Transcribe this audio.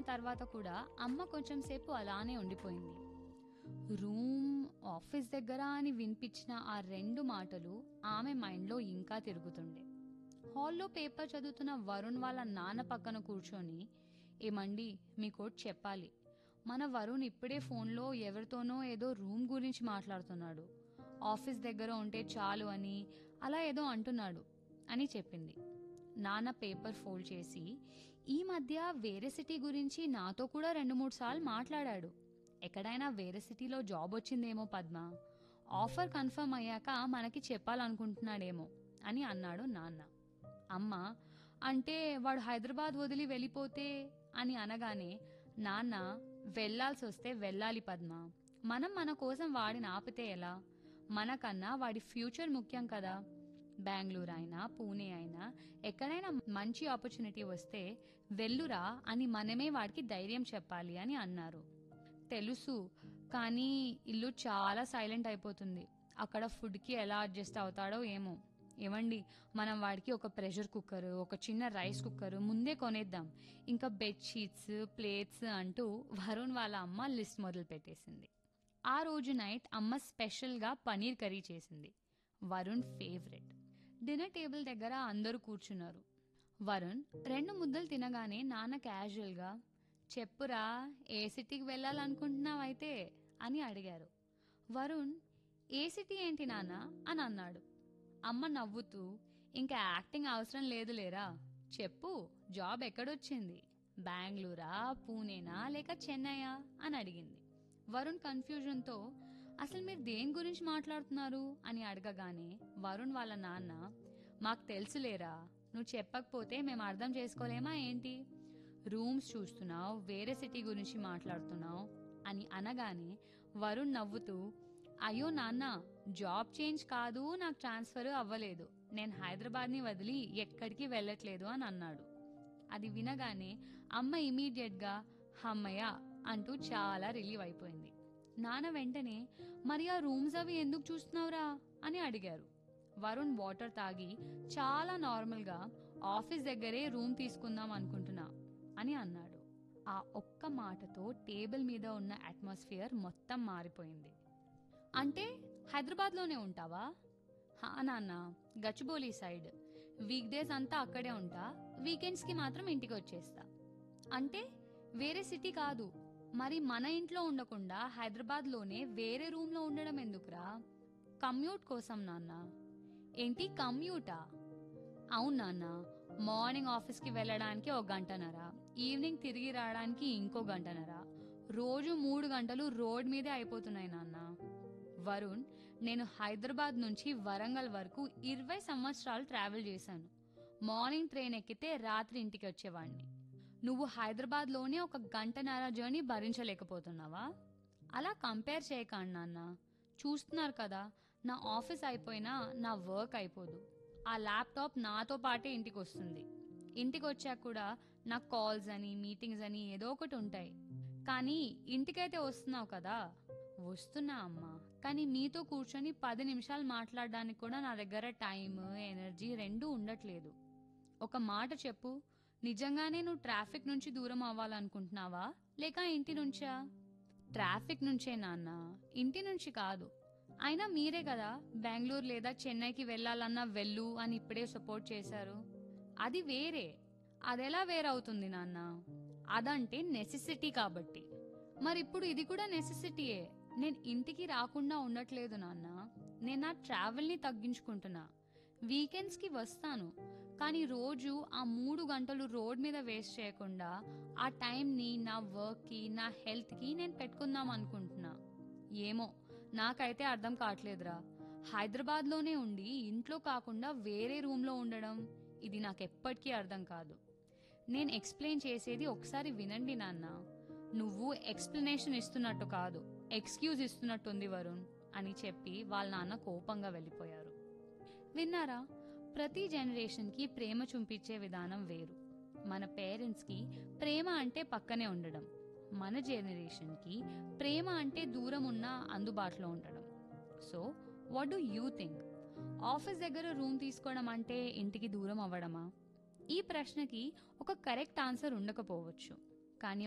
తర్వాత కూడా అమ్మ కొంచెం సేపు అలానే ఉండిపోయింది రూమ్ ఆఫీస్ దగ్గర అని వినిపించిన ఆ రెండు మాటలు ఆమె మైండ్లో ఇంకా తిరుగుతుండే హాల్లో పేపర్ చదువుతున్న వరుణ్ వాళ్ళ నాన్న పక్కన కూర్చొని ఏమండి మీకోటి చెప్పాలి మన వరుణ్ ఇప్పుడే ఫోన్లో ఎవరితోనో ఏదో రూమ్ గురించి మాట్లాడుతున్నాడు ఆఫీస్ దగ్గర ఉంటే చాలు అని అలా ఏదో అంటున్నాడు అని చెప్పింది నాన్న పేపర్ ఫోల్డ్ చేసి ఈ మధ్య వేరే సిటీ గురించి నాతో కూడా రెండు మూడు సార్లు మాట్లాడాడు ఎక్కడైనా వేరే సిటీలో జాబ్ వచ్చిందేమో పద్మ ఆఫర్ కన్ఫర్మ్ అయ్యాక మనకి చెప్పాలనుకుంటున్నాడేమో అని అన్నాడు నాన్న అమ్మ అంటే వాడు హైదరాబాద్ వదిలి వెళ్ళిపోతే అని అనగానే నాన్న వెళ్ళాల్సి వస్తే వెళ్ళాలి పద్మ మనం మన కోసం వాడిని ఆపితే ఎలా మనకన్నా వాడి ఫ్యూచర్ ముఖ్యం కదా బెంగళూరు అయినా పూణే అయినా ఎక్కడైనా మంచి ఆపర్చునిటీ వస్తే వెళ్ళురా అని మనమే వాడికి ధైర్యం చెప్పాలి అని అన్నారు తెలుసు కానీ ఇల్లు చాలా సైలెంట్ అయిపోతుంది అక్కడ ఫుడ్కి ఎలా అడ్జస్ట్ అవుతాడో ఏమో ఏమండి మనం వాడికి ఒక ప్రెషర్ కుక్కర్ ఒక చిన్న రైస్ కుక్కర్ ముందే కొనేద్దాం ఇంకా బెడ్షీట్స్ ప్లేట్స్ అంటూ వరుణ్ వాళ్ళ అమ్మ లిస్ట్ మొదలు పెట్టేసింది ఆ రోజు నైట్ అమ్మ స్పెషల్గా పనీర్ కర్రీ చేసింది వరుణ్ ఫేవరెట్ డిన్నర్ టేబుల్ దగ్గర అందరూ కూర్చున్నారు వరుణ్ రెండు ముద్దలు తినగానే నాన్న క్యాజువల్గా చెప్పురా ఏ సిటీకి వెళ్ళాలనుకుంటున్నావైతే అని అడిగారు వరుణ్ ఏ సిటీ ఏంటి నాన్న అని అన్నాడు అమ్మ నవ్వుతూ ఇంకా యాక్టింగ్ అవసరం లేదు లేరా చెప్పు జాబ్ ఎక్కడొచ్చింది బెంగళూరా పూణేనా లేక చెన్నైయా అని అడిగింది వరుణ్ కన్ఫ్యూజన్తో అసలు మీరు దేని గురించి మాట్లాడుతున్నారు అని అడగగానే వరుణ్ వాళ్ళ నాన్న మాకు తెలుసులేరా నువ్వు చెప్పకపోతే మేము అర్థం చేసుకోలేమా ఏంటి రూమ్స్ చూస్తున్నావు వేరే సిటీ గురించి మాట్లాడుతున్నావు అని అనగానే వరుణ్ నవ్వుతూ అయ్యో నాన్న జాబ్ చేంజ్ కాదు నాకు ట్రాన్స్ఫర్ అవ్వలేదు నేను హైదరాబాద్ని వదిలి ఎక్కడికి వెళ్ళట్లేదు అని అన్నాడు అది వినగానే అమ్మ ఇమీడియట్గా హమ్మయ్య అంటూ చాలా రిలీవ్ అయిపోయింది నాన్న వెంటనే మరి ఆ రూమ్స్ అవి ఎందుకు చూస్తున్నావురా అని అడిగారు వరుణ్ వాటర్ తాగి చాలా నార్మల్గా ఆఫీస్ దగ్గరే రూమ్ తీసుకుందాం అనుకుంటున్నా అని అన్నాడు ఆ ఒక్క మాటతో టేబుల్ మీద ఉన్న అట్మాస్ఫియర్ మొత్తం మారిపోయింది అంటే హైదరాబాద్లోనే ఉంటావా హా నాన్న గచ్చిబౌలి సైడ్ వీక్ డేస్ అంతా అక్కడే ఉంటా వీకెండ్స్కి మాత్రం ఇంటికి వచ్చేస్తా అంటే వేరే సిటీ కాదు మరి మన ఇంట్లో ఉండకుండా హైదరాబాద్లోనే వేరే రూమ్లో ఉండడం ఎందుకురా కమ్యూట్ కోసం నాన్న ఏంటి కమ్యూటా అవును నాన్న మార్నింగ్ ఆఫీస్కి వెళ్ళడానికి ఒక గంటన్నర ఈవినింగ్ తిరిగి రావడానికి ఇంకో గంటన్నర రోజు మూడు గంటలు రోడ్ మీదే అయిపోతున్నాయి నాన్న వరుణ్ నేను హైదరాబాద్ నుంచి వరంగల్ వరకు ఇరవై సంవత్సరాలు ట్రావెల్ చేశాను మార్నింగ్ ట్రైన్ ఎక్కితే రాత్రి ఇంటికి వచ్చేవాడిని నువ్వు హైదరాబాద్లోనే ఒక గంటన్నర జర్నీ భరించలేకపోతున్నావా అలా కంపేర్ చేయకండి నాన్న చూస్తున్నారు కదా నా ఆఫీస్ అయిపోయినా నా వర్క్ అయిపోదు ఆ ల్యాప్టాప్ నాతో పాటే ఇంటికి వస్తుంది ఇంటికి వచ్చాక కూడా నాకు కాల్స్ అని మీటింగ్స్ అని ఏదో ఒకటి ఉంటాయి కానీ ఇంటికైతే వస్తున్నావు కదా వస్తున్నా అమ్మా కానీ మీతో కూర్చొని పది నిమిషాలు మాట్లాడడానికి కూడా నా దగ్గర టైం ఎనర్జీ రెండూ ఉండట్లేదు ఒక మాట చెప్పు నిజంగానే నువ్వు ట్రాఫిక్ నుంచి దూరం అవ్వాలనుకుంటున్నావా లేక ఇంటి నుంచా ట్రాఫిక్ నుంచే నాన్న ఇంటి నుంచి కాదు అయినా మీరే కదా బెంగళూరు లేదా చెన్నైకి వెళ్ళాలన్నా వెళ్ళు అని ఇప్పుడే సపోర్ట్ చేశారు అది వేరే అదెలా వేరవుతుంది నాన్న అదంటే నెసెసిటీ కాబట్టి మరి ఇప్పుడు ఇది కూడా నెసెసిటీయే నేను ఇంటికి రాకుండా ఉండట్లేదు నాన్న నేను నా ట్రావెల్ని తగ్గించుకుంటున్నా వీకెండ్స్కి వస్తాను కానీ రోజు ఆ మూడు గంటలు రోడ్ మీద వేస్ట్ చేయకుండా ఆ టైంని నా వర్క్కి నా హెల్త్కి నేను పెట్టుకుందాం అనుకుంటున్నా ఏమో నాకైతే అర్థం కావట్లేదురా హైదరాబాద్లోనే ఉండి ఇంట్లో కాకుండా వేరే రూమ్లో ఉండడం ఇది నాకు ఎప్పటికీ అర్థం కాదు నేను ఎక్స్ప్లెయిన్ చేసేది ఒకసారి వినండి నాన్న నువ్వు ఎక్స్ప్లెనేషన్ ఇస్తున్నట్టు కాదు ఎక్స్క్యూజ్ ఇస్తున్నట్టుంది వరుణ్ అని చెప్పి వాళ్ళ నాన్న కోపంగా వెళ్ళిపోయారు విన్నారా ప్రతి జనరేషన్కి ప్రేమ చూపించే విధానం వేరు మన పేరెంట్స్కి ప్రేమ అంటే పక్కనే ఉండడం మన జనరేషన్కి ప్రేమ అంటే దూరం ఉన్న అందుబాటులో ఉండడం so what do you think office దగ్గర రూమ్ తీసుకోవడం అంటే ఇంటికి దూరం అవ్వడమా ఈ ప్రశ్నకి ఒక కరెక్ట్ ఆన్సర్ ఉండకపోవచ్చు కానీ